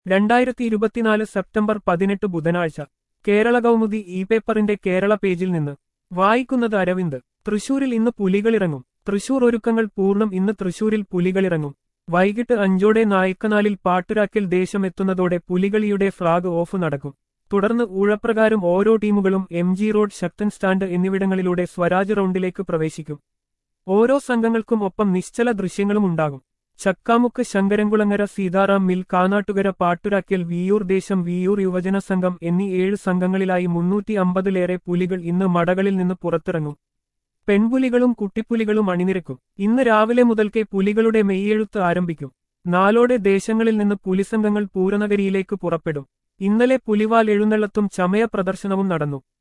രണ്ടായിരത്തി ഇരുപത്തിനാല് സെപ്റ്റംബർ പതിനെട്ട് ബുധനാഴ്ച കേരള കൗമുദി ഇ പേപ്പറിന്റെ കേരള പേജിൽ നിന്ന് വായിക്കുന്നത് അരവിന്ദ് തൃശൂരിൽ ഇന്ന് പുലികളിറങ്ങും തൃശൂർ ഒരുക്കങ്ങൾ പൂർണ്ണം ഇന്ന് തൃശൂരിൽ പുലികളിറങ്ങും വൈകിട്ട് അഞ്ചോടെ നായ്ക്കനാലിൽ പാട്ടുരാക്കിൽ ദേശമെത്തുന്നതോടെ പുലികളിയുടെ ഫ്ളാഗ് ഓഫ് നടക്കും തുടർന്ന് ഊഴപ്രകാരം ഓരോ ടീമുകളും M G road Sakthan stand എന്നിവിടങ്ങളിലൂടെ സ്വരാജ് റൗണ്ടിലേക്ക് പ്രവേശിക്കും ഓരോ സംഘങ്ങൾക്കും ഒപ്പം നിശ്ചല ദൃശ്യങ്ങളും ഉണ്ടാകും ചക്കാമുക്ക് ശങ്കരൻകുളങ്ങര സീതാറാം മിൽ കാനാട്ടുകര പാട്ടുരാക്കൽ വിയൂർ ദേശം വിയൂർ യുവജന സംഘം എന്നീ ഏഴ് സംഘങ്ങളിലായി മുന്നൂറ്റി അമ്പതിലേറെ പുലികൾ ഇന്ന് മടകളിൽ നിന്ന് പുറത്തിറങ്ങും പെൺപുലികളും കുട്ടിപ്പുലികളും അണിനിരക്കും ഇന്ന് രാവിലെ മുതൽക്കേ പുലികളുടെ മെയ്യെഴുത്ത് ആരംഭിക്കും നാലോടെ ദേശങ്ങളിൽ നിന്ന് പുലിസംഘങ്ങൾ പൂരനഗരിയിലേക്ക് പുറപ്പെടും ഇന്നലെ പുലിവാൽ എഴുന്നള്ളത്തും ചമയ പ്രദർശനവും നടന്നു